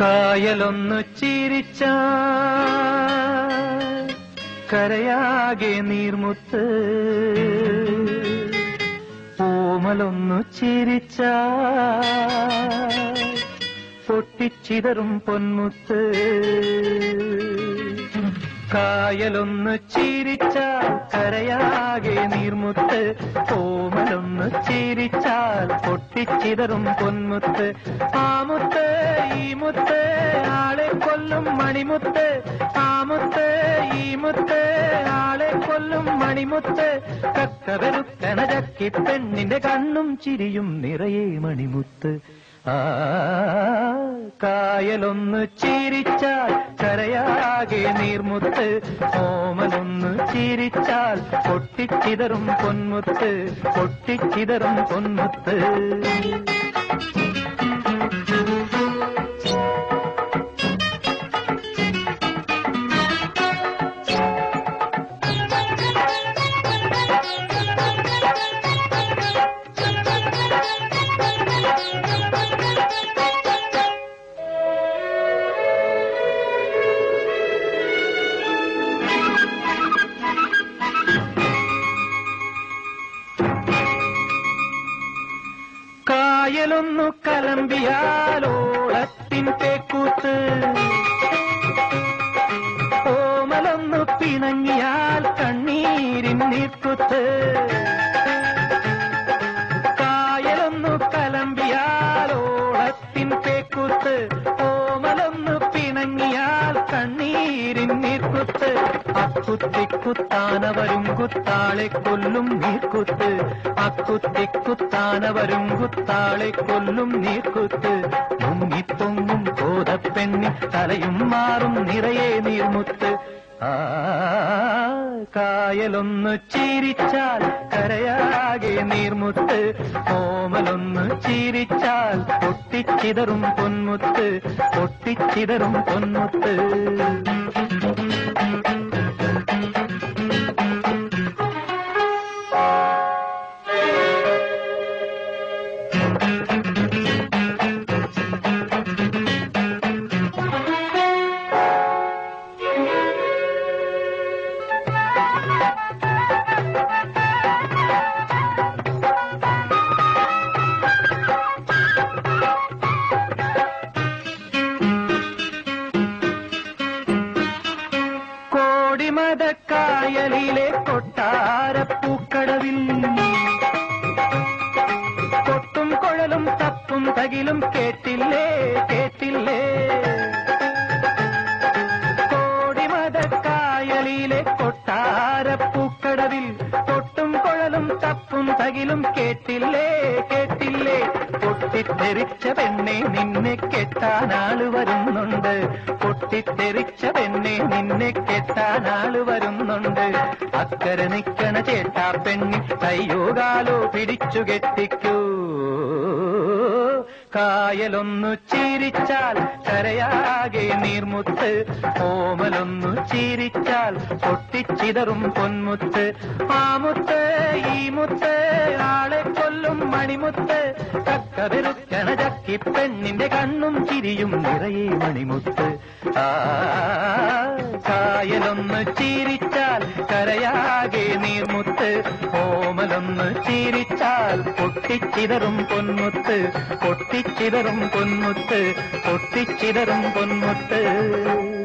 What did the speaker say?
കായലൊന്നു ചിരിച്ച കരയാകെ നീർമുത്ത് ഓമലൊന്നു ചിരിച്ച പൊട്ടിച്ചിതറും പൊന്മുത്ത് കായലൊന്ന് ചിരിച്ചാൽ കരയാകെ നീർമുത്ത് കോമലൊന്ന് ചിരിച്ചാൽ പൊട്ടിച്ചിതറും പൊന്മുത്ത് ആ മുത്ത് ഈ മുത്ത് ആളെ കൊല്ലും മണിമുത്ത് ആ മുത്ത് ഈ മുത്ത് ആളെ കൊല്ലും മണിമുത്ത് കക്കവരുക്കണ ചക്കി പെണ്ണിന്റെ കണ്ണും ചിരിയും നിറയെ മണിമുത്ത് ആ കായലൊന്ന് ചിരിച്ചാൽ കരയാകെ നീർമുത്ത് ഓമലൊന്ന് ചിരിച്ചാൽ പൊട്ടിച്ചിതറും പൊന്മുത്ത് പൊട്ടിച്ചിതറും പൊന്മുത്ത് കായലൊന്നു കലമ്പിയാലോളത്തിൻ പേക്കൂത്ത് ഓമലൊന്നു പിണങ്ങിയാൽ കണ്ണീരിൻ നീർക്കുത്ത് കായലൊന്നു കലമ്പിയാലോളത്തിൻ പേക്കൂത്ത് ഓമലൊന്നു പിണങ്ങിയാൽ കണ്ണീരിൻ നീർക്കുത്ത് അക്കുത്തിക്കുത്താനവരും കുത്താളെ കൊല്ലും നീർക്കുത്ത് അക്കുത്തിക്കുത്താനവരും കുത്താളെ കൊല്ലും നീർക്കുത്ത് മുങ്ങിപ്പൊങ്ങും കോതപ്പെണ്ണി തലയും മാറും നിറയെ നീർമുത്ത് ആ കായലൊന്ന് ചിരിച്ചാൽ കരയാകെ നീർമുത്ത് ഓമലൊന്ന് ചിരിച്ചാൽ പൊട്ടിച്ചിതറും പൊന്മുത്ത് പൊട്ടിച്ചിതറും പൊന്മുത്ത് കോടിമതക്കായലിലെ കൊട്ടാരപ്പൂക്കടവിൽ കൊട്ടും കുഴലും തപ്പും തകിലും കേട്ടില്ലേ കേട്ടില്ലേ കോടിമതക്കായലിലെ കൊട്ടാരപ്പൂക്കടവിൽ കൊട്ടും കുഴലും തപ്പും തകിലും കേട്ടില്ലേ കേട്ടില്ലേ പൊട്ടിത്തെറിച്ച പെണ്ണെ നിന്നെ കെട്ടാനാള് വരുന്നുണ്ട് പൊട്ടിത്തെറിച്ച പെണ്ണെ നിന്നെ കെട്ടാനാള് വരുന്നുണ്ട് അക്കരെ നിക്കണ ചേട്ടാ പെണ്ണി കയ്യോ കാലോ പിടിച്ചു കെട്ടിക്കൂ കായലൊന്നു ചിരിച്ചാൽ കരയാകെ നീർമുത്ത് ഓമലൊന്നു ചിരിച്ചാൽ പൊട്ടിച്ചിതറും പൊന്മുത്ത് ആ മുത്ത് ഈ മുത്ത് ആളെ കൊല്ലും മണിമുത്ത് കക്കവെറുക്കണ ചക്കി പെണ്ണിന്റെ കണ്ണും ചിരിയും നിറയെ മണിമുത്ത് ആ കായലൊന്ന് ചിരിച്ചാൽ കരയാകെ നീർമുത്ത് ഓമലൊന്ന് ചിരിച്ചാൽ പൊട്ടിച്ചിതറും പൊന്മുത്ത് പൊട്ടിച്ചിതറും പൊന്മുത്ത് പൊട്ടിച്ചിതറും പൊന്മുത്ത്